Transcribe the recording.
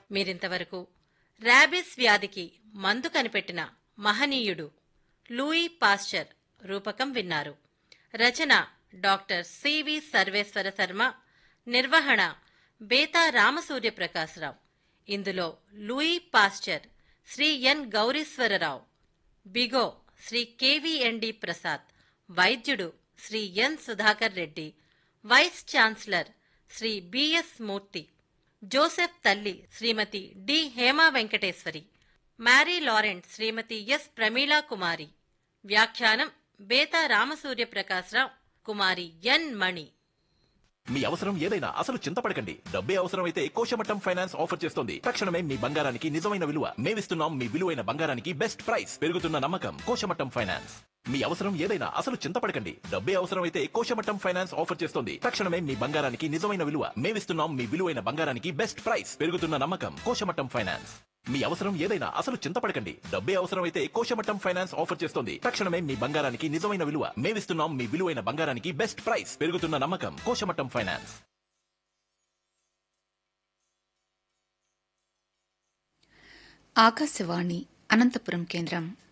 మీరింతవరకు ర్యాబిస్ వ్యాధికి మందు కనిపెట్టిన మహనీయుడు లూయి పాస్చర్ రూపకం విన్నారు రచన డాక్టర్ సివి సర్వేశ్వర శర్మ నిర్వహణ బేతా రామసూర్య ప్రకాశరావు ఇందులో Louis Pasteur Shri N Gowrishwararao బిగో శ్రీ కెవిఎన్డి ప్రసాద్ వైద్యుడు Shri N Sudhakar Reddy vice chancellor Shri BS Murthy Joseph తల్లి Shrimati D Hema Venkateswari Marie Laurent Shrimati S Pramila Kumari వ్యాఖ్యానం బేతా రామసూర్య ప్రకాశరావు కుమారి ఎన్ మణి మీ అవసరం ఏదైనా అసలు చింతపడకండి డబ్బే అవసరమైతే కోశమట్టం ఫైనాన్స్ ఆఫర్ చేస్తోంది తక్షణమే మీ బంగారానికి నిజమైన విలువ మేమిస్తున్నాం మీ విలువైన బంగారానికి బెస్ట్ ప్రైస్ పెరుగుతున్న నమ్మకం కోశమట్టం ఫైనాన్స్ మీ అవసరం ఏదైనా అసలు చింతపడకండి డబ్బే అవసరమైతే కోశమట్టం ఫైనాన్స్ ఆఫర్ చేస్తోంది తక్షణమే మీ బంగారానికి నిజమైన విలువ మేమిస్తున్నాం మీ విలువైన బంగారానికి బెస్ట్ ప్రైస్ పెరుగుతున్న నమ్మకం కోశమట్టం ఫైనాన్స్ మీ అవసరం ఏదైనా అసలు చింతపడకండి డబ్బే అవసరమైతే కోశమట్టం ఫైనాన్స్ ఆఫర్ చేస్తోంది తక్షణమే మీ బంగారానికి నిజమైన విలువ మేమిస్తున్నాం మీ విలువైన బంగారానికి బెస్ట్ ప్రైస్ పెరుగుతున్న నమ్మకం కోశమట్టం ఫైనాన్స్ ఆకాశవాణి అనంతపురం కేంద్రం